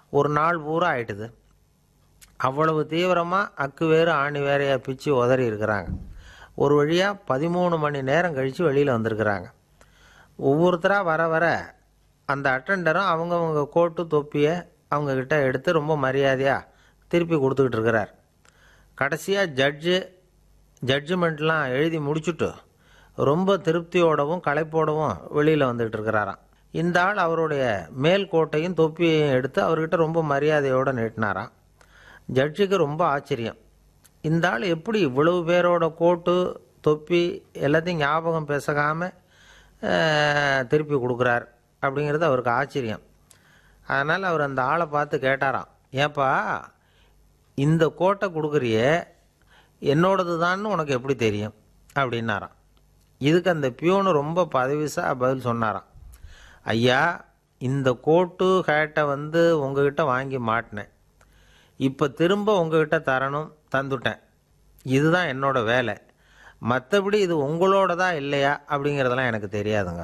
ஒரு நாள் பூரா ஆயிட்டுது அவ்வளவு தீவிரமாக அக்கு வேறு ஆணி வேறையாக பிச்சு உதறி இருக்கிறாங்க ஒரு வழியாக பதிமூணு மணி நேரம் கழித்து வெளியில் வந்திருக்கிறாங்க ஒவ்வொருத்தராக வர வர அந்த அட்டெண்டரும் அவங்கவங்க கோட்டு தொப்பியை அவங்கக்கிட்ட எடுத்து ரொம்ப மரியாதையாக திருப்பி கொடுத்துக்கிட்டு இருக்கிறார் கடைசியாக ஜட்ஜு ஜட்ஜ்மெண்ட்லாம் எழுதி முடிச்சுட்டு ரொம்ப திருப்தியோடவும் களைப்போடவும் வெளியில் வந்துகிட்டு இருக்கிறாராம் இந்த ஆள் அவருடைய மேல் கோட்டையும் தொப்பியையும் எடுத்து அவர்கிட்ட ரொம்ப மரியாதையோடு நீட்டினாராம் ஜட்ஜுக்கு ரொம்ப ஆச்சரியம் இந்த ஆள் எப்படி இவ்வளவு பேரோட கோட்டு தொப்பி எல்லாத்தையும் ஞாபகம் பேசகாமல் திருப்பி கொடுக்குறார் அப்படிங்கிறது அவருக்கு ஆச்சரியம் அதனால் அவர் அந்த ஆளை பார்த்து கேட்டாராம் ஏப்பா இந்த கோட்டை கொடுக்குறியே என்னோடது தான்னு உனக்கு எப்படி தெரியும் அப்படின்னாராம் இதுக்கு அந்த பியூனு ரொம்ப பதவிசாக பதில் சொன்னாராம் ஐயா இந்த கோட்டு ஹேட்டை வந்து உங்ககிட்ட வாங்கி மாட்டினேன் இப்போ திரும்ப உங்ககிட்ட தரணும் தந்துட்டேன் இதுதான் என்னோட வேலை மற்றபடி இது உங்களோட தான் இல்லையா அப்படிங்கிறதெல்லாம் எனக்கு தெரியாதுங்க